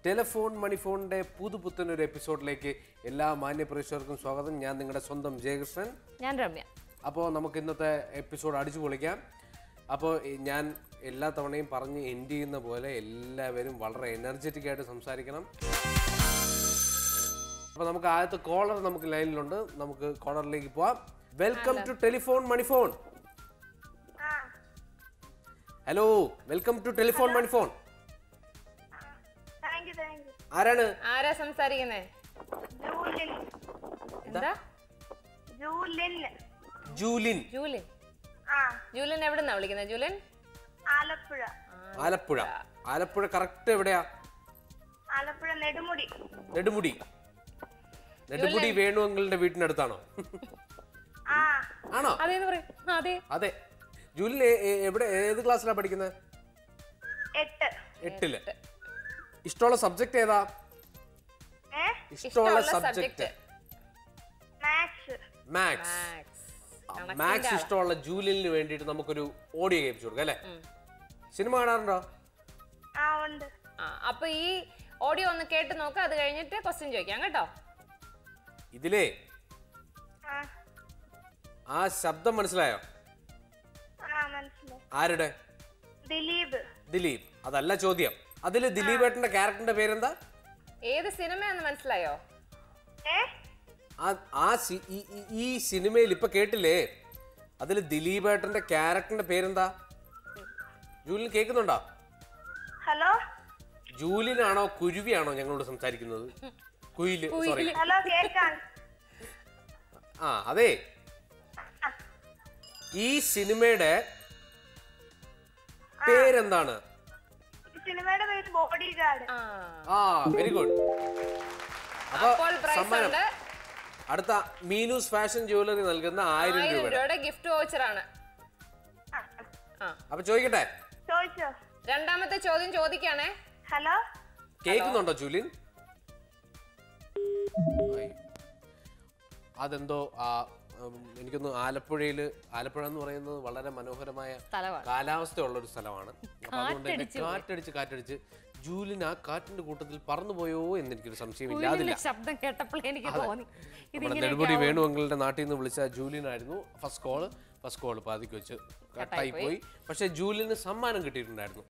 Telephone മണിഫോണിന്റെ പുതുപുത്തൻ ഒരു എപ്പിസോഡിലേക്ക് എല്ലാ മാന്യ പ്രേക്ഷകർക്കും സ്വാഗതം ഞാൻ നിങ്ങളുടെ സ്വന്തം ജയകൃഷ്ണൻ ഞാൻ രമ്യ അപ്പോൾ നമുക്ക് ഇന്നത്തെ എപ്പിസോഡ് അടിച്ചു പൊളിക്കാം അപ്പോൾ ഞാൻ എല്ലാ തവണയും പറഞ്ഞ് എൻഡ് ചെയ്യുന്ന പോലെ എല്ലാവരും വളരെ എനർജറ്റിക് ആയിട്ട് സംസാരിക്കണം അപ്പോൾ നമുക്ക് ആദ്യത്തെ കോളർ നമുക്ക് ലൈനിലുണ്ട് നമുക്ക് കോളറിലേക്ക് പോവാം വെൽക്കം ടു ടെലിഫോൺ മണിഫോൺ ഹലോ വെൽക്കം ടു ടെലിഫോൺ മണിഫോൺ താങ്ക് യു താങ്ക് യു ആരാണ് ആരാ സംസാരിക്കുന്നേ ജൂലിൻ എന്താ ജൂലിൻ ജൂലിൻ ജൂലിൻ ആ ജൂലിൻ എവിടുന്നാ വിളിക്കുന്നത് ജൂലിൻ ആലപ്പുഴ ആലപ്പുഴ ആലപ്പുഴ കറക്റ്റ് എവിടെയാ ആലപ്പുഴ നെടുമുടി നെടുമുടി നെടുമുടി വേണുവങ്ങളുടെ വീട്ടിനടുത്താണോ ആ ആണോ അതേന്ന് പറയും ആ, അതെ അതെ ജൂലിൻ എ- എ- എവിടെ ഏത് ക്ലാസ്സിലാണ് പഠിക്കുന്നത് എട്ട് എട്ടില് ഇഷ്ടമുള്ള സബ്ജക്ട് ഏതാ ഏ ഇഷ്ടമുള്ള ഇഷ്ടമുള്ള subject maths maths maths maths ഇഷ്ടമുള്ള ജൂലിന് വേണ്ടിയിട്ട് നമുക്കൊരു ഓഡിയോ കേൾപ്പിച്ചു കൊടുക്കാം അല്ലേ സിനിമ കാണാറുണ്ടോ ആ ഉണ്ട് ആ അപ്പൊ ഈ ഓഡിയോ ഒന്ന് കേട്ട് നോക്ക് അത് കഴിഞ്ഞിട്ട് ക്വസ്റ്റ്യൻ ചോദിക്കാം കേട്ടോ ഇതിലേ ആ ആ ശബ്ദം മനസ്സിലായോ ആ മനസ്സിലായി ആരുടെ ദിലീപ് ദിലീപ് അതല്ല ചോദ്യം അതില് ദിലീപ് ഏട്ടന്റെ ക്യാരക്ടറിന്റെ പേരെന്താ ഏത് സിനിമയാന്ന് മനസ്സിലായോ ഏ ആ- ആ സി- ഈ- ഈ- ഈ സിനിമയിൽ ഇപ്പൊ കേട്ടില്ലേ അതിൽ ദിലീപ് ഏട്ടന്റെ ക്യാരക്ടറിന്റെ പേരെന്താ ജൂലിൻ കേൾക്കുന്നുണ്ടോ ഹലോ ജൂലിനാണോ കുരുവിയാണോ ഞങ്ങളോട് സംസാരിക്കുന്നത് കുയില് സോറി ഹലോ കേക്കാൻ ആ അതെ ഈ സിനിമയുടെ പേരെന്താണ് ഈ സിനിമയുടെ പേര് ബോഡി ഗാർഡ് ആ ആ വെരി ഗുഡ് അപ്പൊ അപ്പോൾ പ്രൈസ് സമ്മാനം ഉണ്ട് അടുത്ത മീനൂസ് ഫാഷൻ ജ്വല്ലറി നൽകുന്ന ആയിരം ആയിരം രൂപയുടെ രൂപയുടെ ഗിഫ്റ്റ് വൗച്ചറാണ് ആ അപ്പൊ ചോദിക്കട്ടെ ചോദിച്ചോ രണ്ടാമത്തെ ചോദ്യം ചോദിക്കാണേ ഹലോ കേൾക്കുന്നുണ്ടോ ജൂലിൻ ആയി. അതെന്തോ ആ ഉം, എനിക്കൊന്ന് ആലപ്പുഴയിൽ ആലപ്പുഴ എന്ന് പറയുന്നത് വളരെ മനോഹരമായ സ്ഥലമാണ് കാലാവസ്ഥയുള്ള ഒരു സ്ഥലമാണ് അപ്പൊ അതുകൊണ്ട് തന്നെ കാറ്റടിച്ച് കാറ്റടിച്ച് ജൂലിൻ ആ കാറ്റിന്റെ കൂട്ടത്തിൽ പറന്നുപോയോ എന്ന് എനിക്കൊരു സംശയം ഇല്ലാതില്ല കുയിലിന്റെ ശബ്ദം കേട്ടപ്പോൾ എനിക്ക് തോന്നി നമ്മുടെ നെടുമുടി വേണുവങ്ങളുടെ നാട്ടിൽ നിന്ന് വിളിച്ച ജൂലിൻ ആയിരുന്നു ഫസ്റ്റ് കോള് ഫസ്റ്റ് കോള് പാതിക്ക് വെച്ച് കട്ടായി പോയി പക്ഷെ ജൂലിന് സമ്മാനം കിട്ടിയിട്ടുണ്ടായിരുന്നു